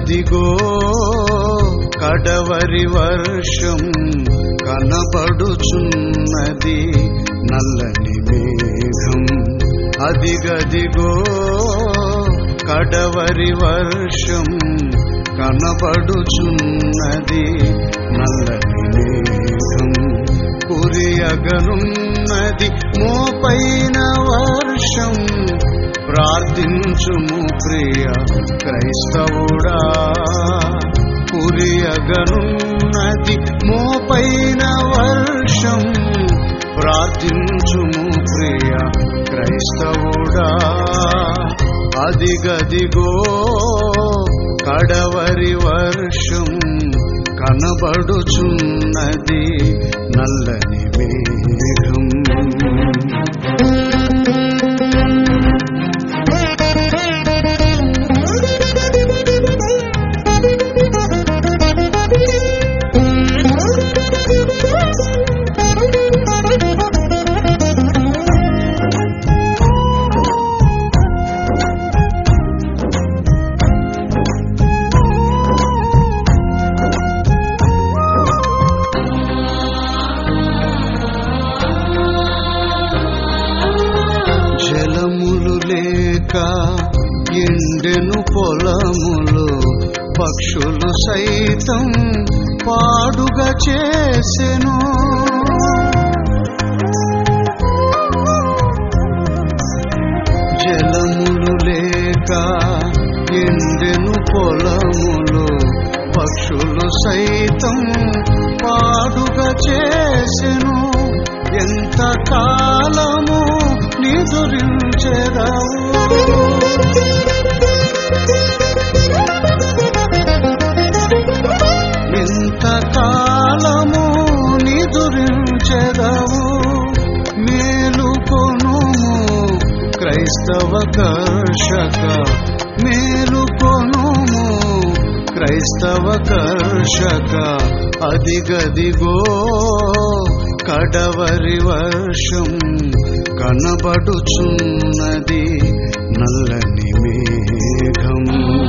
అదిగదిగో కడవరి వర్షం కనబడుచున్నది నల్లని మేఘం అదిగదిగో కడవరి వర్షం కనబడుచున్నది నల్లని మేఘం కురియగనున్నది మోపైన వర్షం ప్రార్థించుము ప్రియ క్రైస్తవుడా కురియగనున్నది మోపైన వర్షం ప్రార్థించుము ప్రియ క్రైస్తవుడా అదిగదిగో కడవరి వర్షం కనబడుచున్నది నల్లని మేఘం జలములు లేక ఎండెను పొలములు పక్షులు సైతం పాడుగా చేసెను జలములు లేక ఎండెను పొలములు పక్షులు సైతం పాడుగా చేసెను ఎంత కాలము నిదురించెదవు ఎంత కాలము నిదురించెదవు మేలుకొనుము క్రైస్తవ కర్షక మేలుకొనుము క్రైస్తవ కర్షక అదిగదిగో కడవరి వర్షం కనబడుచున్నది నల్లని మేఘం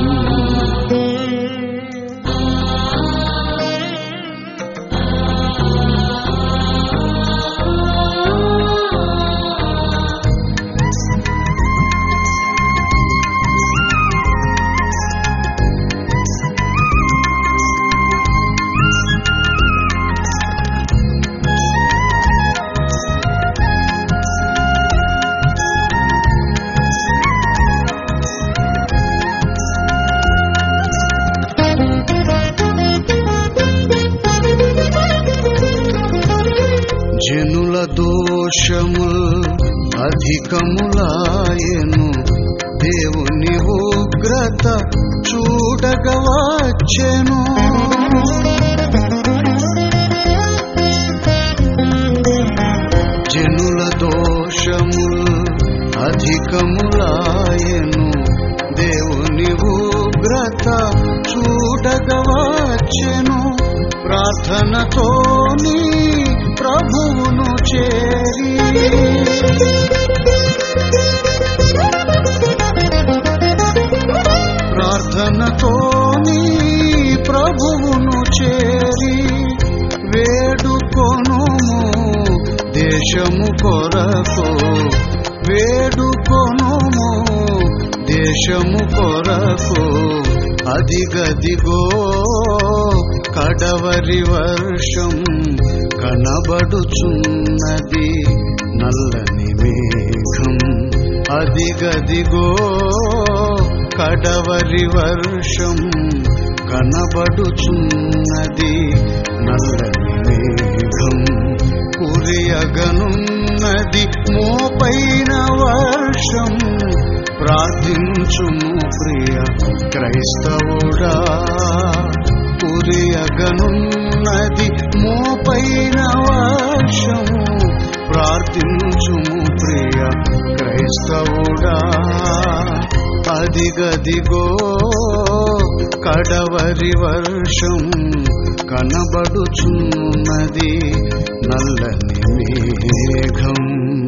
జనుల దోషము అధికములాయను దేవుని ఉగ్రత చూడగవచ్చెను జనుల దోషము అధికములాయను దేవుని ఉగ్రత చూడగవచ్చెను ప్రార్థనతోని ప్రభువును చేరి ప్రార్థనతోని ప్రభువును చేరి వేడుకొనుము దేశము కొరకు వేడుకొనుము దేశము కొరకు అదిగదిగో కడవరి వర్షం కనబడుచున్నది నల్లని మేఘం అదిగదిగో కడవరి వర్షం కనబడుచున్నది నల్లని మేఘం కురియగనున్నది మోపైన వర్షం ప్రార్థించుము ప్రియ క్రైస్తవుడా కురియగనున్నది మోపైన వర్షము ప్రార్థించుము ప్రియ క్రైస్తవుడా అదిగదిగో కడవరి వర్షం కనబడుచున్నది నల్లని మేఘం